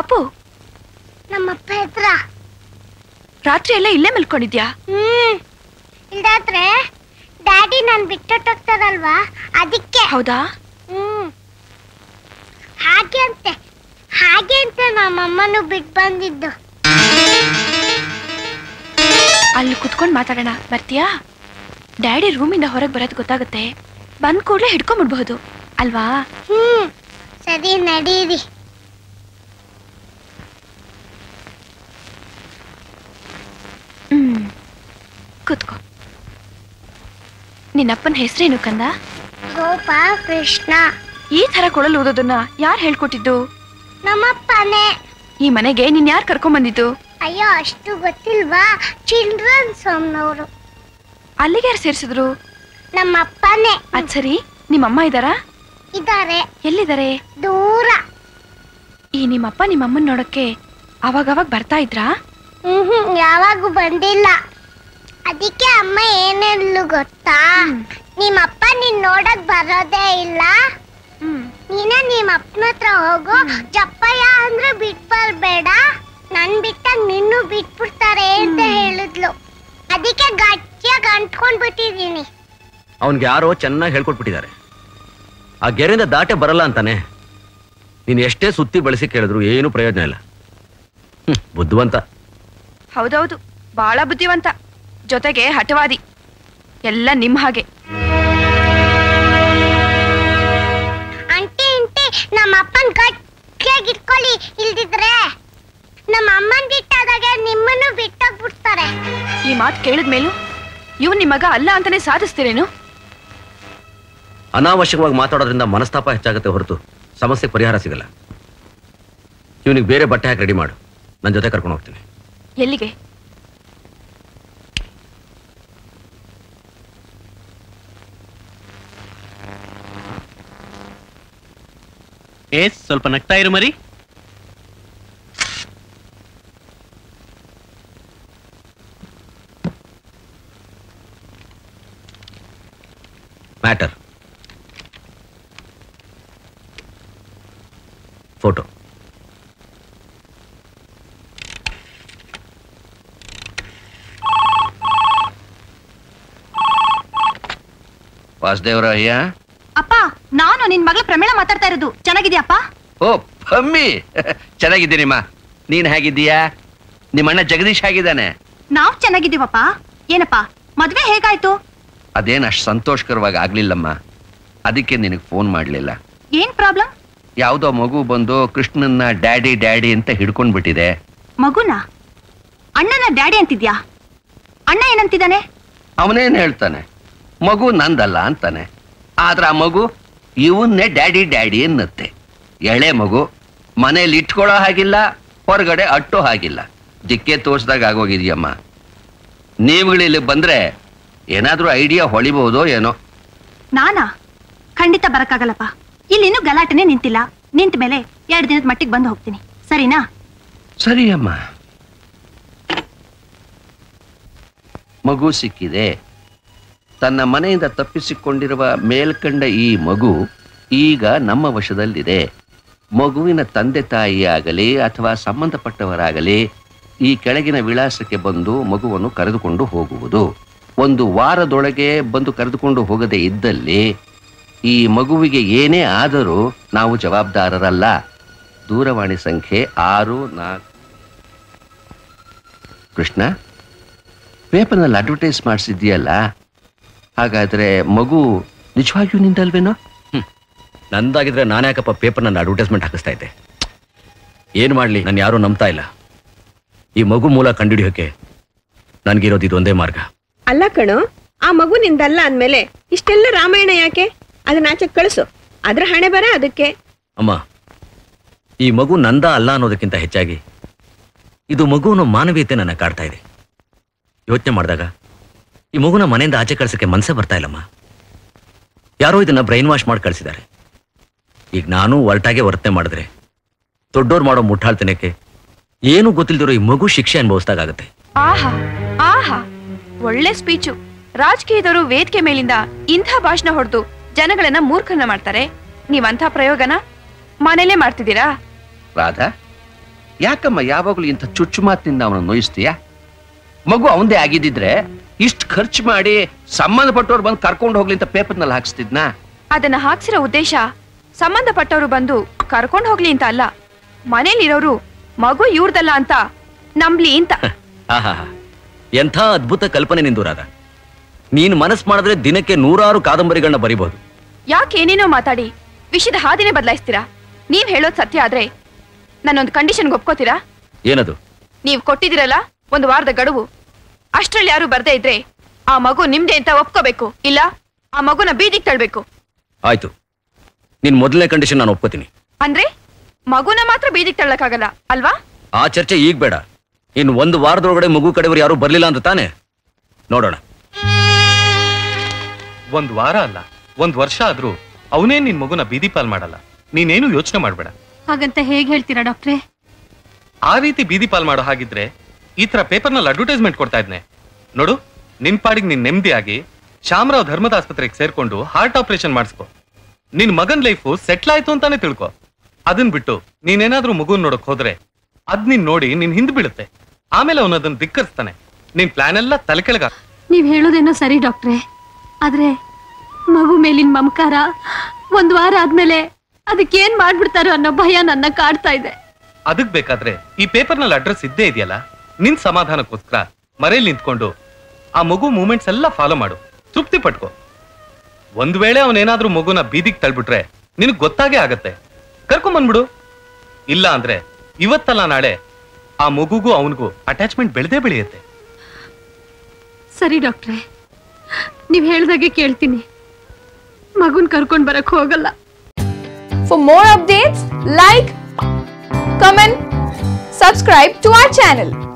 ಅಪ್ಪು ನಮ್ಮಪ್ಪ ಹತ್ರ ರಾತ್ರಿ ಎಲ್ಲ ಇಲ್ಲೇ ಮಲ್ಕೊಂಡಿದ್ಯಾ ಹ್ಮ್ ಇಲ್ದಾದ್ರೆ ಡ್ಯಾಡಿ ನನ್ ಬಿಟ್ಟೊಟ್ಟೋಗ್ತಾರಲ್ವಾ ಅದಕ್ಕೆ ಹೌದಾ ಹ್ಮ್ ಹಾಗೆ ಅಂತೆ ಹಾಗೆ ಅಂತ ನಮ್ಮಮ್ಮನು ಬಿಟ್ಟು ಬಂದಿದ್ದು ಅಲ್ಲಿ ಕುತ್ಕೊಂಡ್ ಮಾತಾಡೋಣ ಬರ್ತೀಯಾ ಡ್ಯಾಡಿ ರೂಮಿಂದ ಹೊರಗೆ ಬರೋದು ಗೊತ್ತಾಗುತ್ತೆ ಬಂದ್ ಕೂಡ್ಲೆ ಹಿಡ್ಕೊಂಡ್ಬಿಡ್ಬಹುದು ಅಲ್ವಾ ಹ್ಮ್ ಸರಿ ನಡೀರಿ ಹ್ಮ್ ಕುತ್ಕೋ ನಿನ್ನಪ್ಪನ ಹೆಸರೇನು ಕಂದ ಗೋಪ ಕೃಷ್ಣ ಈ ತರ ಕೊಡಲು ಓದೋದನ್ನ ಯಾರು ಹೇಳ್ಕೊಟ್ಟಿದ್ದು ನಮ್ಮಪ್ಪನೇ ಈ ಮನೆಗೆ ನೀನ್ ಯಾರು ಕರ್ಕೊಂಡ್ ಬಂದಿದ್ದು ಅಯ್ಯೋ ಅಷ್ಟು ಗೊತ್ತಿಲ್ವಾ ಚಿಲ್ಡ್ರನ್ಸ್ ಹೋಮ್ನವರು ಅಲ್ಲಿಗೆ ಯಾರು ಸೇರಿಸಿದ್ರು ನಮ್ಮಪ್ಪನೇ ಅದ್ ಸರಿ ನಿಮ್ಮಮ್ಮ ಇದಾರಾ ಇದಾರೆ ಎಲ್ಲಿದ್ದಾರೆ ದೂರ ಈ ನಿಮ್ಮಪ್ಪ ನಿಮ್ಮಮ್ಮನ್ ನೋಡಕ್ಕೆ ಅವಾಗವಾಗ ಬರ್ತಾ ಇದ್ರಾ ಹ್ಮ್ ಹ್ಮ್ ಯಾವಾಗೂ ಬಂದಿಲ್ಲ ಅದಕ್ಕೆ ಅಮ್ಮ ಏನೆಲ್ಲ ಗೊತ್ತಾ ನಿಮ್ಮಪ್ಪ ನೀನ್ ನೋಡಕ್ ಬರೋದೇ ಇಲ್ಲ ನೀನೇ ನಿಮ್ಮ ಅಪ್ಪನ ಹತ್ರ ಹೋಗು ಜಪ್ಪಯ್ಯ ಅಂದ್ರೆ ಬಿಟ್ ಬರ್ಬೇಡ ನನ್ ಬಿಟ್ಟಾಗ ನಿನ್ನೂ ಬಿಟ್ಬಿಡ್ತಾರೆ ಅಂತ ಹೇಳಿದ್ಲು ಅದಕ್ಕೆ ಗಟ್ಟಿಯಾಗಿ ಅಂಟ್ಕೊಂಡ್ ಬಿಟ್ಟಿದೀನಿ ಅವನ್ಗೆ ಯಾರೋ ಚೆನ್ನಾಗಿ ಹೇಳ್ಕೊಟ್ಬಿಟ್ಟಿದ್ದಾರೆ ಆ ಗೆರೆಯಿಂದ ದಾಟೆ ಬರಲ್ಲ ಅಂತಾನೆ ನೀನು ಎಷ್ಟೇ ಸುತ್ತಿ ಬಳಸಿ ಕೇಳಿದ್ರು ಏನು ಪ್ರಯೋಜನ ಇಲ್ಲ ಹ್ಮ್, ಬುದ್ಧಿವಂತ ಹೌದೌದು ಬಹಳ ಬುದ್ಧಿವಂತ ಜೊತೆಗೆ ಹಠವಾದಿ ಎಲ್ಲ ನಿಮ್ ಹಾಗೆ ಅಂಟಿ ಅಂಟಿ ನಮ್ಮ ಅಪ್ಪನ್ ಗಟ್ಟಿಯಾಗಿ ಇಟ್ಕೊಳ್ಳಿ ಇಲ್ದಿದ್ರೆ ನಮ್ಮ ಅಮ್ಮನ್ ಬಿಟ್ಟಾದಾಗ ನಿಮ್ಮನ್ನು ಬಿಟ್ಟೋಗ್ಬಿಡ್ತಾರೆ ಈ ಮಾತು ಕೇಳಿದ ಮೇಲೂ ಇವ್ ನಿಮಗ ಅಲ್ಲ ಅಂತಾನೆ ಸಾಧಿಸ್ತೀರೇನು ಅನಾವಶ್ಯಕವಾಗಿ ಮಾತಾಡೋದ್ರಿಂದ ಮನಸ್ತಾಪ ಹೆಚ್ಚಾಗುತ್ತೆ ಹೊರತು ಸಮಸ್ಯೆ ಪರಿಹಾರ ಸಿಗಲ್ಲ ಇವನಿಗೆ ಬೇರೆ ಬಟ್ಟೆ ಹಾಕಿ ರೆಡಿ ಮಾಡು ನನ್ನ ಜೊತೆ ಕರ್ಕೊಂಡು ಹೋಗ್ತೀನಿ ಎಲ್ಲಿಗೆ ಏ ಸ್ವಲ್ಪ ನಗ್ತಾ ಇರು ಮರಿ ಮ್ಯಾಟರ್ ಫೋಟೋ ವಾಸುದೇವರಾಯ ಅಪ್ಪ ನಾನು ನಿನ್ ಮಗಳ ಪ್ರಮೇಳ ಮಾತಾಡ್ತಾ ಇರೋದು ಚೆನ್ನಾಗಿದ್ಯಪ್ಪ ಓ ಪಮ್ಮಿ ಚೆನ್ನಾಗಿದ್ದೀನಿಮ್ಮ ನೀನ್ ಹೇಗಿದ್ದೀಯಾ ನಿಮ್ಮ ಅಣ್ಣ ಜಗದೀಶ್ ಹೇಗಿದ್ದಾನೆ ನಾವ್ ಚೆನ್ನಾಗಿದ್ದೀವಪ್ಪ ಏನಪ್ಪ ಮದ್ವೆ ಹೇಗಾಯ್ತು ಅದೇನ್ ಅಷ್ಟು ಸಂತೋಷಕರವಾಗಿ ಆಗ್ಲಿಲ್ಲಮ್ಮ ಅದಕ್ಕೆ ನಿನಗೆ ಫೋನ್ ಮಾಡ್ಲಿಲ್ಲ ಏನ್ ಪ್ರಾಬ್ಲಮ್ ಯಾವ್ದೋ ಮಗು ಬಂದು ಕೃಷ್ಣನ್ನ ಡ್ಯಾಡಿ ಡ್ಯಾಡಿ ಅಂತ ಹಿಡ್ಕೊಂಡ್ ಬಿಟ್ಟಿದೆ ಮಗುನ ಅಣ್ಣನ ಡ್ಯಾಡಿ ಅಂತಿದ್ಯಾ ಅಣ್ಣ ಏನಂತಿದ್ದಾನೆ ಅವನೇನ್ ಹೇಳ್ತಾನೆ ಮಗು ನಂದಲ್ಲ ಅಂತಾನೆ ಆದ್ರ ಆ ಮಗು ಇವನ್ನೇ ಡ್ಯಾಡಿ ಡ್ಯಾಡಿ ಅನ್ನತ್ತೆ ಎಳೆ ಮಗು ಮನೇಲಿ ಇಟ್ಕೊಳ್ಳೋ ಹಾಗಿಲ್ಲ ಹೊರಗಡೆ ಅಟ್ಟೋ ಹಾಗಿಲ್ಲ ದಿಕ್ಕೆ ತೋರ್ಸ್ದಾಗ ಆಗೋಗಿದ್ಯಮ್ಮ ನೀವುಗಳಿಲ್ಲಿ ಬಂದ್ರೆ ಏನಾದ್ರೂ ಐಡಿಯಾ ಹೊಳಿಬಹುದೋ ಏನೋ ನಾನಾ ಖಂಡಿತ ಬರಕ್ಕಾಗಲ್ಲಪ್ಪ ಇಲ್ಲಿ ಇನ್ನೂ ಗಲಾಟೆನೆ ನಿಂತಿಲ್ಲ ನಿಂತ ಮೇಲೆ ಎರಡು ದಿನದ ಮಟ್ಟಿಗೆ ಬಂದು ಹೋಗ್ತೀನಿ ಸರಿನಾ ಸರಿ ಅಮ್ಮ ಮಗು ಸಿಕ್ಕಿದೆ ತನ್ನ ಮನೆಯಿಂದ ತಪ್ಪಿಸಿಕೊಂಡಿರುವ ಮೇಲ್ಕಂಡ ಈ ಮಗು ಈಗ ನಮ್ಮ ವಶದಲ್ಲಿದೆ ಮಗುವಿನ ತಂದೆ ತಾಯಿಯಾಗಲಿ ಅಥವಾ ಸಂಬಂಧಪಟ್ಟವರಾಗಲಿ ಈ ಕೆಳಗಿನ ವಿಳಾಸಕ್ಕೆ ಬಂದು ಮಗುವನ್ನು ಕರೆದುಕೊಂಡು ಹೋಗುವುದು ಒಂದು ವಾರದೊಳಗೆ ಬಂದು ಕರೆದುಕೊಂಡು ಹೋಗದೆ ಇದ್ದಲ್ಲಿ ಈ ಮಗುವಿಗೆ ಏನೇ ಆದರೂ ನಾವು ಜವಾಬ್ದಾರರಲ್ಲ ದೂರವಾಣಿ ಸಂಖ್ಯೆ ಆರು ನಾಲ್ಕು ಕೃಷ್ಣ ಪೇಪರ್ನಲ್ಲಿ ಅಡ್ವರ್ಟೈಸ್ ಮಾಡಿಸಿದ್ಯಲ್ಲ ಹಾಗಾದ್ರೆ ಮಗು ನಿಜವಾಗಿಯೂ ನಿಂದಲ್ವೇನೋ ನಂದಾಗಿದ್ರೆ ನಾನು ಯಾಕಪ್ಪ ಪೇಪರ್ ನನ್ನ ಅಡ್ವರ್ಟೈಸ್ಮೆಂಟ್ ಹಾಕಿಸ್ತಾ ಇದ್ದೆ ಏನು ಮಾಡಲಿ ನಾನು ಯಾರೂ ನಂಬ್ತಾ ಇಲ್ಲ ಈ ಮಗು ಮೂಲ ಕಂಡುಹಿಡಿಯೋಕೆ ನನಗಿರೋದು ಇದೊಂದೇ ಮಾರ್ಗ ಅಲ್ಲ ಕಣೋ ಆ ಮಗು ನಿಂದಲ್ಲ ಅಂದ್ಮೇಲೆ ಇಷ್ಟೆಲ್ಲ ರಾಮಾಯಣ ಯಾಕೆ ಅದನ್ನ ಆಚೆ ಕಳಿಸು ಅದ್ರ ಹಣೆ ಬರ ಅದಕ್ಕೆ ಅಮ್ಮ ಈ ಮಗು ನಂದ ಅಲ್ಲ ಅನ್ನೋದಕ್ಕಿಂತ ಹೆಚ್ಚಾಗಿ ಇದು ಮಗುವಿನ ಮಾನವೀಯತೆ ನನ್ನ ಕಾಡ್ತಾ ಇದೆ ಯೋಚನೆ ಮಾಡಿದಾಗ ಈ ಮಗುನ ಮನೆಯಿಂದ ಆಚೆ ಕಳ್ಸಕ್ಕೆ ಮನಸ್ಸೇ ಬರ್ತಾ ಇಲ್ಲಮ್ಮ ಯಾರೋ ಇದನ್ನ ಬ್ರೈನ್ ವಾಶ್ ಮಾಡಿ ಕಳಿಸಿದ್ದಾರೆ ಈಗ ನಾನು ಒರಟಾಗೆ ವರ್ತನೆ ಮಾಡಿದ್ರೆ ದೊಡ್ಡೋರು ಮಾಡೋ ಮುಟ್ಟಾಳ್ತನಕ್ಕೆ ಏನು ಗೊತ್ತಿಲ್ದಿರೋ ಈ ಮಗು ಶಿಕ್ಷೆ ಅನುಭವಿಸ್ದಾಗತ್ತೆ ಆಹಾ ಆಹಾ ಒಳ್ಳೆ ಸ್ಪೀಚು ರಾಜಕೀಯದವರು ವೇದಿಕೆ ಮೇಲಿಂದ ಇಂಥ ಭಾಷಣ ಹೊಡೆದು ಜನಗಳನ್ನ ಮೂರ್ಖನ ಮಾಡ್ತಾರೆ ನೀವಂಥ ಪ್ರಯೋಗನ ಮನೇಲೇ ಮಾಡ್ತಿದ್ದೀರಾ ರಾಧಾ ಯಾಕಮ್ಮ ಯಾವಾಗಲೂ ಇಂಥ ಚುಚ್ಚು ಮಾತಿನಿಂದ ಅವನ ನೋಯಿಸ್ತೀಯ ಮಗು ಅವಂದೇ ಆಗಿದ್ದಿದ್ರೆ ಇಷ್ಟು ಖರ್ಚು ಮಾಡಿ ಸಂಬಂಧಪಟ್ಟವ್ರು ಬಂದು ಕರ್ಕೊಂಡು ಹೋಗ್ಲಿ ಅಂತ ಪೇಪರ್ನಲ್ಲಿ ಹಾಕ್ಸ್ತಿದ್ನಾ ಅದನ್ನ ಹಾಕ್ಸಿರೋ ಉದ್ದೇಶ ಸಂಬಂಧಪಟ್ಟವರು ಬಂದು ಕರ್ಕೊಂಡು ಹೋಗ್ಲಿ ಅಂತ ಅಲ್ಲ ಮನೇಲಿರೋರು ಮಗು ಇವ್ರದಲ್ಲ ಅಂತ ನಂಬ್ಲಿ ಅಂತ ಆಹಾ ಎಂಥ ಅದ್ಭುತ ಕಲ್ಪನೆ ನಿಂದು ರಾಧ ನೀನ್ ಮನಸ್ ಮಾಡಿದ್ರೆ ದಿನಕ್ಕೆ ನೂರಾರು ಕಾದಂಬರಿಗಳನ್ನ ಬರಿಬಹುದು ಯಾಕೆ ಏನೇನೋ ಮಾತಾಡಿ ವಿಷಯದ ಹಾದಿನೇ ಬದಲಾಯಿಸ್ತೀರಾ ನೀವ್ ಹೇಳೋದ್ ಸತ್ಯ ಆದ್ರೆ ನನ್ನೊಂದು ಕಂಡೀಷನ್ಗೆ ಒಪ್ಕೋತೀರಾ ಏನದು ನೀವ್ ಕೊಟ್ಟಿದಿರಲ್ಲ ಒಂದು ವಾರದ ಗಡುವು ಅಷ್ಟ್ರಲ್ಲಿ ಯಾರು ಬರ್ದೇ ಇದ್ರೆ ಆ ಮಗು ನಿಮ್ದೆ ಅಂತ ಒಪ್ಕೋಬೇಕು ಇಲ್ಲ ಆ ಮಗುನ ಬೀದಿಗೆ ತಳ್ಬೇಕು ಆಯ್ತು ನಿನ್ ಮೊದಲನೇ ಕಂಡೀಷನ್ ನಾನು ಒಪ್ಕೋತೀನಿ ಅಂದ್ರೆ ಮಗುನ ಮಾತ್ರ ಬೀದಿಗೆ ತಳ್ಳಕ್ಕಾಗಲ್ಲ ಅಲ್ವಾ ಆ ಚರ್ಚೆ ಈಗ ಬೇಡ ಇನ್ ಒಂದು ವಾರದೊಳಗಡೆ ಮಗು ಕಡೆಯವರು ಯಾರು ಬರ್ಲಿಲ್ಲ ಅಂತ ತಾನೆ ನೋಡೋಣ ಒಂದ್ ವಾರ ಅಲ್ಲ ಒಂದ್ ವರ್ಷ ಆದ್ರೂ ಅವನೇ ನಿನ್ ಮಗುನ ಬೀದಿ ಪಾಲ್ ಮಾಡಲ್ಲ ನೀನೇನು ಯೋಚನೆ ಮಾಡ್ಬೇಡ ಹಾಗಂತ ಹೇಗ್ ಹೇಳ್ತೀರಾ ಡಾಕ್ಟ್ರೇ ಆ ರೀತಿ ಬೀದಿ ಪಾಲ್ ಮಾಡೋ ಹಾಗಿದ್ರೆ ಈ ತರ ಪೇಪರ್ನಲ್ಲಿ ಅಡ್ವರ್ಟೈಸ್ಮೆಂಟ್ ಕೊಡ್ತಾ ಇದ್ನೆ ನೋಡು ನಿನ್ ಪಾಡಿಗೆ ನೀನ್ ನೆಮ್ಮದಿಯಾಗಿ ಶಾಮರಾವ್ ಧರ್ಮದ ಆಸ್ಪತ್ರೆಗೆ ಸೇರ್ಕೊಂಡು ಹಾರ್ಟ್ ಆಪರೇಷನ್ ಮಾಡಿಸ್ಕೊ ನಿನ್ ಮಗನ್ ಲೈಫು ಸೆಟ್ಲ್ ಆಯ್ತು ಅಂತಾನೆ ತಿಳ್ಕೊ ಅದನ್ ಬಿಟ್ಟು ನೀನೇನಾದ್ರೂ ಮಗುನ್ ನೋಡಕ್ ಹೋದ್ರೆ ಅದ್ ನೀನ್ ನೋಡಿ ನಿನ್ ಹಿಂದ್ ಬೀಳುತ್ತೆ ಆಮೇಲೆ ಅವನು ಅದನ್ನ ಧಿಕ್ಕರಿಸ್ತಾನೆ ನಿನ್ ಪ್ಲಾನ್ ಎಲ್ಲ ತಲೆ ಕೆಳಗ ನೀವ್ ಹೇಳೋದೇನೋ ಸರಿ ಡಾಕ್ಟ್ರೇ ಆದ್ರೆ ಮಗು ಮೇಲಿನ ಮಮಕಾರ ಒಂದ್ ವಾರ ಆದ್ಮೇಲೆ ಅದಕ್ಕೇನ್ ಮಾಡ್ಬಿಡ್ತಾರೋ ಅನ್ನೋ ಭಯ ನನ್ನ ಕಾಡ್ತಾ ಇದೆ ಅದಕ್ ಬೇಕಾದ್ರೆ ಈ ಪೇಪರ್ನಲ್ಲಿ ಅಡ್ರೆಸ್ ಇದ್ದೇ ಇದೆಯಲ್ಲ ನಿನ್ ಸಮಾಧಾನಕ್ಕೋಸ್ಕರ ಮರೇಲಿ ನಿಂತ್ಕೊಂಡು ಆ ಮಗು ಮೂಮೆಂಟ್ಸ್ ಎಲ್ಲ ಫಾಲೋ ಮಾಡು ತೃಪ್ತಿ ಪಟ್ಕೋ ಒಂದ್ ವೇಳೆ ಅವನೇನಾದ್ರೂ ಮಗುನ ಬೀದಿಗೆ ತಳ್ಬಿಟ್ರೆ ನಿನಗ್ ಗೊತ್ತಾಗೇ ಆಗತ್ತೆ ಕರ್ಕೊಂಬಂದ್ಬಿಡು ಇಲ್ಲ ಅಂದ್ರೆ ಇವತ್ತಲ್ಲ ನಾಳೆ ಆ ಮಗುಗೂ ಅವನಿಗೂ ಅಟ್ಯಾಚ್ಮೆಂಟ್ ಬೆಳೆದೇ ಬೆಳೆಯುತ್ತೆ ಸರಿ ಡಾಕ್ಟ್ರೇ ನೀವ್ ಹೇಳ್ದಾಗೆ ಕೇಳ್ತೀನಿ ಮಗುನ್ ಕರ್ಕೊಂಡ್ ಬರಕ್ ಹೋಗಲ್ಲ For more updates, like, comment, subscribe to our channel.